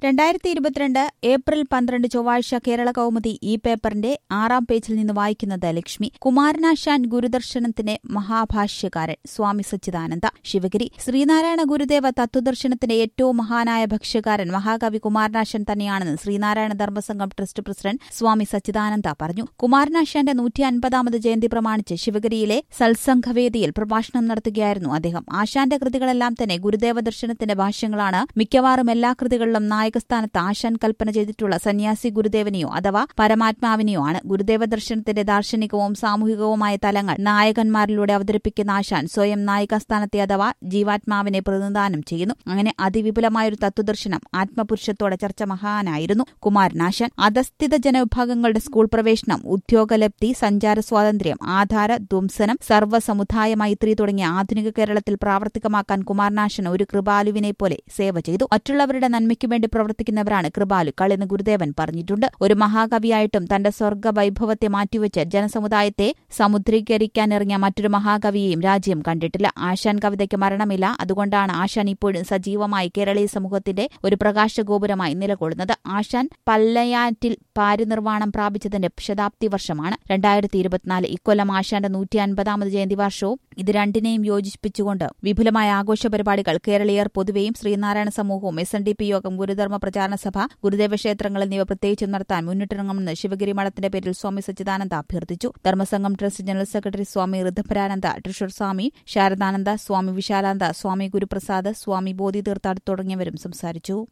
രണ്ടായിരത്തി ഇരുപത്തിരണ്ട് ഏപ്രിൽ പന്ത്രണ്ട് ചൊവ്വാഴ്ച കേരള കൗമുദി ഈ പേപ്പറിന്റെ ആറാം പേജിൽ നിന്ന് വായിക്കുന്നത് ലക്ഷ്മി കുമാരനാശാൻ ഗുരുദർശനത്തിന്റെ മഹാഭാഷ്യകാരൻ സ്വാമി സച്ചിദാനന്ദ ശിവഗിരി ശ്രീനാരായണ ഗുരുദേവ തത്വദർശനത്തിന്റെ ഏറ്റവും മഹാനായ ഭക്ഷ്യകാരൻ മഹാകവി കുമാരനാശാൻ തന്നെയാണെന്ന് ശ്രീനാരായണ ധർമ്മസംഘം ട്രസ്റ്റ് പ്രസിഡന്റ് സ്വാമി സച്ചിദാനന്ദ പറഞ്ഞു കുമാരനാശാന്റെ നൂറ്റി അൻപതാമത് ജയന്തി പ്രമാണിച്ച് ശിവഗിരിയിലെ സത്സംഘവേദിയിൽ പ്രഭാഷണം നടത്തുകയായിരുന്നു അദ്ദേഹം ആശാന്റെ കൃതികളെല്ലാം തന്നെ ഗുരുദേവ ദർശനത്തിന്റെ ഭാഷ്യങ്ങളാണ് മിക്കവാറും എല്ലാ കൃതികളിലും നായകസ്ഥാനത്ത് ആശാൻ കൽപ്പന ചെയ്തിട്ടുള്ള സന്യാസി ഗുരുദേവനെയോ അഥവാ പരമാത്മാവിനെയോ ആണ് ഗുരുദേവ ദർശനത്തിന്റെ ദാർശനികവും സാമൂഹികവുമായ തലങ്ങൾ നായകന്മാരിലൂടെ അവതരിപ്പിക്കുന്ന ആശാൻ സ്വയം നായികസ്ഥാനത്തെ അഥവാ ജീവാത്മാവിനെ പ്രതിനിധാനം ചെയ്യുന്നു അങ്ങനെ അതിവിപുലമായൊരു തത്വദർശനം ആത്മപുരുഷത്തോടെ ചർച്ച മഹാനായിരുന്നു കുമാരനാശാൻ അധസ്ഥിത ജനവിഭാഗങ്ങളുടെ സ്കൂൾ പ്രവേശനം ഉദ്യോഗലബ്ധി സഞ്ചാര സ്വാതന്ത്ര്യം ആധാര ധ്വംസനം സർവ്വസമുദായ മൈത്രി തുടങ്ങിയ ആധുനിക കേരളത്തിൽ പ്രാവർത്തികമാക്കാൻ കുമാരനാശൻ ഒരു കൃപാലുവിനെ പോലെ സേവ ചെയ്തു മറ്റുള്ളവരുടെ നന്മയ്ക്കു വേണ്ടി പ്രവർത്തിക്കുന്നവരാണ് കൃപാലുക്കൾ എന്ന് ഗുരുദേവൻ പറഞ്ഞിട്ടുണ്ട് ഒരു മഹാകവിയായിട്ടും തന്റെ സ്വർഗ വൈഭവത്തെ മാറ്റിവെച്ച് ജനസമുദായത്തെ സമുദ്രീകരിക്കാനിറങ്ങിയ മറ്റൊരു മഹാകവിയെയും രാജ്യം കണ്ടിട്ടില്ല ആശാൻ കവിതയ്ക്ക് മരണമില്ല അതുകൊണ്ടാണ് ആശാൻ ഇപ്പോഴും സജീവമായി കേരളീയ സമൂഹത്തിന്റെ ഒരു പ്രകാശഗോപുരമായി നിലകൊള്ളുന്നത് ആശാൻ പല്ലയാറ്റിൽ പാരിനിർവാണം പ്രാപിച്ചതിന്റെ ശതാബ്ദി വർഷമാണ് രണ്ടായിരത്തി ഇരുപത്തിനാല് ഇക്കൊല്ലം ആശാന്റെ നൂറ്റി അൻപതാമത് ജയന്തി വർഷവും ഇത് രണ്ടിനെയും യോജിപ്പിച്ചുകൊണ്ട് വിപുലമായ ആഘോഷ പരിപാടികൾ കേരളീയർ പൊതുവെയും ശ്രീനാരായണ സമൂഹവും എസ് എൻ ഡി പി യോഗം ഗുരുധർമ്മ പ്രചാരണ സഭ ഗുരുദേവ ക്ഷേത്രങ്ങൾ എന്നിവ പ്രത്യേകിച്ചും നടത്താൻ മുന്നിട്ടിറങ്ങുമെന്ന് ശിവഗിരി മഠത്തിന്റെ പേരിൽ സ്വാമി സച്ചിദാനന്ദ അഭ്യർത്ഥിച്ചു ധർമ്മസംഘം ട്രസ്റ്റ് ജനറൽ സെക്രട്ടറി സ്വാമി ഋദ്ധഭരാനന്ദ ട്രഷർ സ്വാമി ശാരദാനന്ദ സ്വാമി വിശാലാനന്ദ സ്വാമി ഗുരുപ്രസാദ് സ്വാമി ബോധി തീർത്ഥാട തുടങ്ങിയവരും സംസാരിച്ചു